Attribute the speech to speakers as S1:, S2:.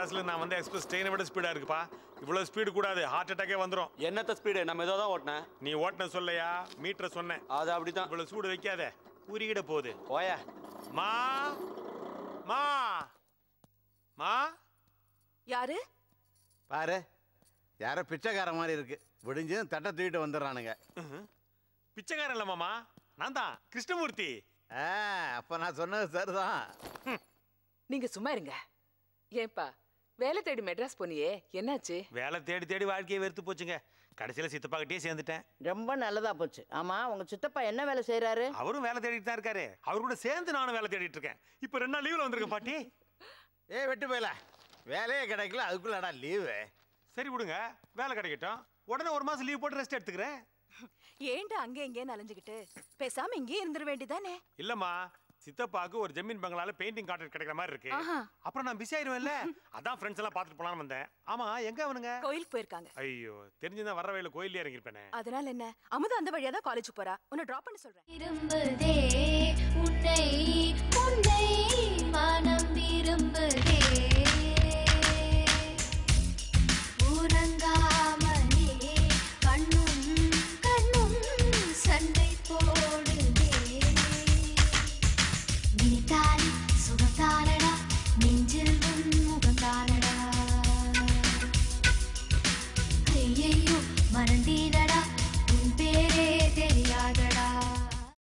S1: மெட்ராஸ்ல நான் வந்த எக்ஸ்பிரஸ் ட்ரெயினை விட ஸ்பீடா இருக்குப்பா இவ்வளவு ஸ்பீடு கூடாது ஹார்ட் அட்டாக்கே வந்துரும்
S2: என்னத்த ஸ்பீடு நம்ம ஏதோ தான் ஓட்டினேன்
S1: நீ ஓட்டின சொல்லையா மீட்டரை சொன்னேன்
S2: அது அப்படிதான்
S1: இவ்வளவு சூடு வைக்காத உருகிட போகுது
S2: போயா
S1: மா மா மா
S3: யாரு
S4: பாரு யாரோ பிச்சைக்கார மாதிரி இருக்கு விடிஞ்சும் தட்டை தூக்கிட்டு வந்துடுறானுங்க
S1: பிச்சைக்காரன் இல்ல மாமா நான் தான் கிருஷ்ணமூர்த்தி
S4: ஆ அப்போ நான் சொன்னது சரிதான்
S3: நீங்க சும்மா இருங்க ஏன்பா வேலை தேடி மெட்ராஸ் போனியே என்னாச்சு
S1: வேலை தேடி தேடி வாழ்க்கையை வெறுத்து போச்சுங்க கடைசியில சித்தப்பா கிட்டே சேர்ந்துட்டேன்
S5: ரொம்ப நல்லதா போச்சு ஆமா உங்க சித்தப்பா என்ன வேலை செய்யறாரு
S1: அவரும் வேலை தேடிட்டு தான் இருக்காரு அவர் கூட சேர்ந்து நானும் வேலை தேடிட்டு இருக்கேன் இப்போ ரெண்டு நாள் லீவ்ல வந்திருக்கேன் பாட்டி
S4: ஏய் வெட்டு போயில வேலையே கிடைக்கல அதுக்குள்ளடா லீவு
S1: சரி விடுங்க வேலை கிடைக்கட்டும் உடனே ஒரு மாசம் லீவ் போட்டு ரெஸ்ட் எடுத்துக்கிறேன்
S6: ஏன்டா அங்கே இங்கேன்னு அலைஞ்சுக்கிட்டு பேசாம இங்கேயே இருந்துட வேண்டியதானே
S1: இல்லம்மா சித்தப்பாக்கு ஒரு ஜமீன் பங்களால பெயிண்டிங் கான்ட்ராக்ட் கிடைக்கிற மாதிரி இருக்கு
S6: ஆஹா.
S1: அப்புறம் நான் பிஸி ஆயிருவேன்ல அதான் ஃப்ரெண்ட்ஸ் எல்லாம் பார்த்துட்டு போலாம்னு வந்தேன் ஆமா எங்க அவனுங்க
S6: கோயிலுக்கு போயிருக்காங்க
S1: ஐயோ தெரிஞ்சிருந்தா வர வழியில கோயிலே இறங்கிருப்பேனே
S6: அதனால என்ன அமுதா அந்த வழியா தான் காலேஜ் போறா உன்னை டிராப் பண்ண சொல்றேன்
S7: விரும்புதே உன்னை உன்னை மனம் விரும்புதே